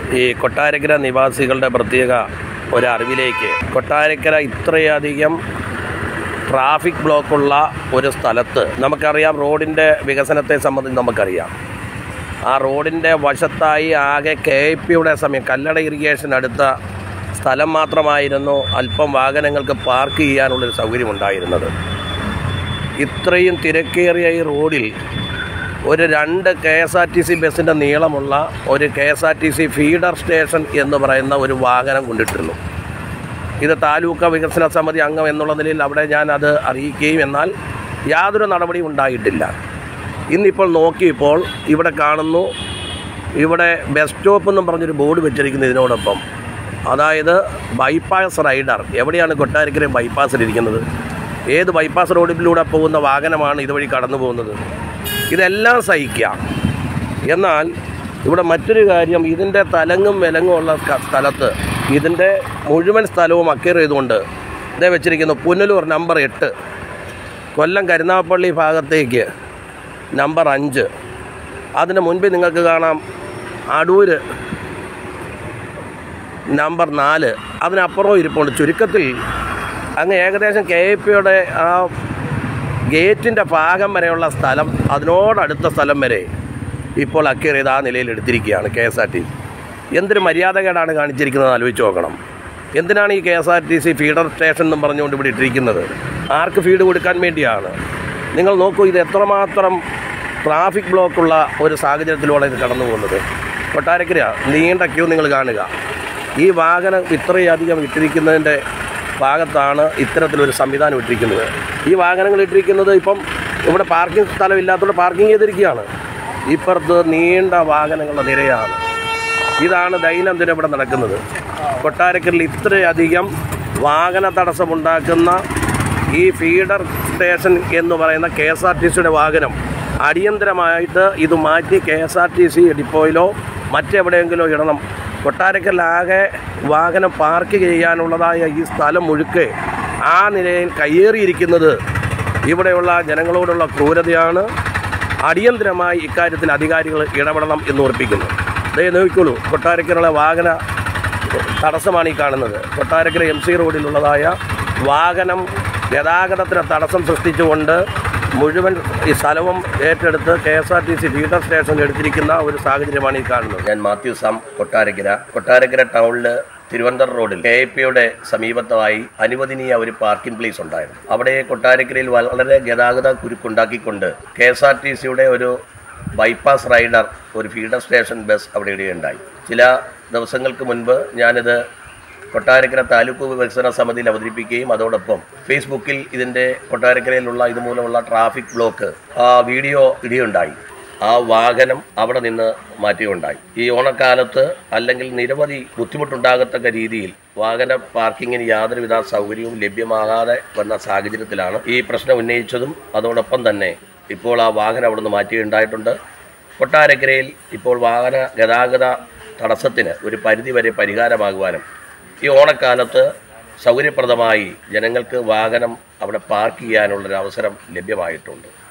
ഈ കൊട്ടാരക്കര നിവാസികളുടെ പ്രത്യേക ഒരറിവിലേക്ക് കൊട്ടാരക്കര ഇത്രയധികം ട്രാഫിക് ബ്ലോക്കുള്ള ഒരു സ്ഥലത്ത് നമുക്കറിയാം റോഡിൻ്റെ വികസനത്തെ സംബന്ധിച്ച് നമുക്കറിയാം ആ റോഡിൻ്റെ വശത്തായി ആകെ കെ പിയുടെ സമയം കല്ലട ഇറിഗേഷൻ അടുത്ത സ്ഥലം മാത്രമായിരുന്നു അല്പം വാഹനങ്ങൾക്ക് പാർക്ക് ചെയ്യാനുള്ളൊരു സൗകര്യമുണ്ടായിരുന്നത് ഇത്രയും തിരക്കേറിയ ഈ റോഡിൽ ഒരു രണ്ട് K S R T C ബസ്സിൻ്റെ നീളമുള്ള ഒരു K S R T C feeder station എന്ന് പറയുന്ന ഒരു വാഹനം കൊണ്ടിട്ടിരുന്നു ഇത് താലൂക്ക് വികസന സമിതി അംഗം എന്നുള്ള നിലയിൽ അവിടെ ഞാൻ അത് അറിയിക്കുകയും എന്നാൽ യാതൊരു നടപടിയും ഉണ്ടായിട്ടില്ല ഇന്നിപ്പോൾ നോക്കിയപ്പോൾ ഇവിടെ കാണുന്നു ഇവിടെ ബസ് സ്റ്റോപ്പ് എന്നും പറഞ്ഞൊരു ബോർഡ് വെച്ചിരിക്കുന്നു ഇതിനോടൊപ്പം അതായത് ബൈപ്പാസ് റൈഡർ എവിടെയാണ് കൊട്ടാരക്കര ബൈപ്പാസിലിരിക്കുന്നത് ഏത് ബൈപ്പാസ് റോഡിലൂടെ പോകുന്ന വാഹനമാണ് ഇതുവഴി കടന്നു പോകുന്നത് ഇതെല്ലാം സഹിക്കാം എന്നാൽ ഇവിടെ മറ്റൊരു കാര്യം ഇതിൻ്റെ തലങ്ങും വിലങ്ങും ഉള്ള ക- സ്ഥലത്ത് ഇതിൻ്റെ മുഴുവൻ സ്ഥലവും അക്വയർ ചെയ്തുകൊണ്ട് ഇതേ വെച്ചിരിക്കുന്നു പുനലൂർ നമ്പർ എട്ട് കൊല്ലം കരുനാഗപ്പള്ളി ഭാഗത്തേക്ക് നമ്പർ അഞ്ച് അതിന് മുൻപിൽ നിങ്ങൾക്ക് കാണാം അടൂര് നമ്പർ നാല് അതിനപ്പുറവും ഇരിപ്പുണ്ട് ചുരുക്കത്തിൽ അങ്ങ് ഏകദേശം കെ എ പിയുടെ ആ ഗേറ്റിൻ്റെ ഭാഗം വരെയുള്ള സ്ഥലം അതിനോടടുത്ത സ്ഥലം വരെ ഇപ്പോൾ അക്വയർ ചെയ്ത് ആ നിലയിൽ എടുത്തിരിക്കുകയാണ് കെ എസ് ആർ ടി എന്തൊരു മര്യാദകേടാണ് കാണിച്ചിരിക്കുന്നത് ആലോചിച്ച് നോക്കണം എന്തിനാണ് ഈ K S R T C feeder station എന്നും പറഞ്ഞുകൊണ്ട് ഇവിടെ ഇട്ടിരിക്കുന്നത് ആർക്ക് ഫീഡ് കൊടുക്കാൻ വേണ്ടിയാണ് നിങ്ങൾ നോക്കൂ ഇത് എത്രമാത്രം ട്രാഫിക് ബ്ലോക്കുള്ള ഒരു സാഹചര്യത്തിലൂടെ ഇത് കടന്നു പോകുന്നത് കൊട്ടാരക്കര നീണ്ട ക്യൂ നിങ്ങൾ കാണുക ഈ വാഹനം ഇത്രയധികം ഇട്ടിരിക്കുന്നതിൻ്റെ ഭാഗത്താണ് ഇത്തരത്തിലൊരു സംവിധാനം ഇട്ടിരിക്കുന്നത് ഈ വാഹനങ്ങൾ ഇട്ടിരിക്കുന്നത് ഇപ്പം ഇവിടെ പാർക്കിംഗ് സ്ഥലം ഇല്ലാത്തതുകൊണ്ട് പാർക്കിംഗ് ചെയ്തിരിക്കുകയാണ് ഇപ്പുറത്ത് നീണ്ട വാഹനങ്ങളുടെ നിരയാണ് ഇതാണ് ദൈനംദിനം ഇവിടെ നടക്കുന്നത് കൊട്ടാരക്കരയിൽ ഇത്രയധികം വാഹന തടസ്സമുണ്ടാക്കുന്ന ഈ ഫീഡർ സ്റ്റേഷൻ എന്ന് പറയുന്ന കെ എസ് ആർ ടി സിയുടെ വാഹനം അടിയന്തരമായിട്ട് ഇത് മാറ്റി K S R T C ഡിപ്പോയിലോ മറ്റെവിടെയെങ്കിലോ ഇടണം കൊട്ടാരക്കലാകെ വാഹനം പാർക്ക് ചെയ്യാനുള്ളതായ ഈ സ്ഥലം മുഴുക്കെ ആ നിലയിൽ കയ്യേറിയിരിക്കുന്നത് ഇവിടെയുള്ള ജനങ്ങളോടുള്ള ക്രൂരതയാണ് അടിയന്തരമായി ഇക്കാര്യത്തിൽ അധികാരികൾ ഇടപെടണം എന്ന് ഉറപ്പിക്കുന്നു ദേ നോക്കിക്കോളൂ കൊട്ടാരക്കരയിലെ വാഹന തടസ്സമാണ് ഈ കാണുന്നത് കൊട്ടാരക്കര എം സി റോഡിലുള്ളതായ വാഹനം ഗതാഗതത്തിന് തടസ്സം സൃഷ്ടിച്ചുകൊണ്ട് മുഴുവൻ ഈ സ്ഥലവും ഏറ്റെടുത്ത് K S R T C feeder സ്റ്റേഷനിൽ എടുത്തിരിക്കുന്ന ഒരു സാഹചര്യമാണ് ഈ കാണുന്നത് ഞാൻ മാത്യു സാം കൊട്ടാരക്കര കൊട്ടാരക്കര ടൗണിൽ തിരുവനന്തപുരം റോഡിൽ കെ പിയുടെ സമീപത്തായി അനുവദനീയ ഒരു പാർക്കിംഗ് പ്ലേസ് ഉണ്ടായിരുന്നു അവിടെ കൊട്ടാരക്കരയിൽ വളരെ ഗതാഗത കുരുക്കുണ്ടാക്കിക്കൊണ്ട് കെ എസ് ആർ ടി സിയുടെ ഒരു ബൈപ്പാസ് റൈഡർ ഒരു ഫീഡർ സ്റ്റേഷൻ ബസ് അവിടെ ഇടുകയുണ്ടായി ചില ദിവസങ്ങൾക്ക് മുൻപ് ഞാനിത് കൊട്ടാരക്കര താലൂക്ക് വികസന സമിതിയിൽ അവതരിപ്പിക്കുകയും അതോടൊപ്പം ഫേസ്ബുക്കിൽ ഇതിൻ്റെ കൊട്ടാരക്കരയിലുള്ള ഇതുമൂലമുള്ള ട്രാഫിക് ബ്ലോക്ക് ആ വീഡിയോ ഇടുകയുണ്ടായി ആ വാഹനം അവിടെ നിന്ന് മാറ്റുകയുണ്ടായി ഈ ഓണക്കാലത്ത് അല്ലെങ്കിൽ നിരവധി ബുദ്ധിമുട്ടുണ്ടാകത്തക്ക രീതിയിൽ വാഹന പാർക്കിങ്ങിന് യാതൊരുവിധ സൗകര്യവും ലഭ്യമാകാതെ വന്ന സാഹചര്യത്തിലാണ് ഈ പ്രശ്നം ഉന്നയിച്ചതും അതോടൊപ്പം തന്നെ ഇപ്പോൾ ആ വാഹനം അവിടെ നിന്ന് മാറ്റുകയുണ്ടായിട്ടുണ്ട് കൊട്ടാരക്കരയിൽ ഇപ്പോൾ വാഹന ഗതാഗത തടസ്സത്തിന് ഒരു പരിധിവരെ പരിഹാരമാകുവാനും ഈ ഓണക്കാലത്ത് സൗകര്യപ്രദമായി ജനങ്ങൾക്ക് വാഹനം അവിടെ പാർക്ക് ചെയ്യാനുള്ളൊരു അവസരം ലഭ്യമായിട്ടുണ്ട്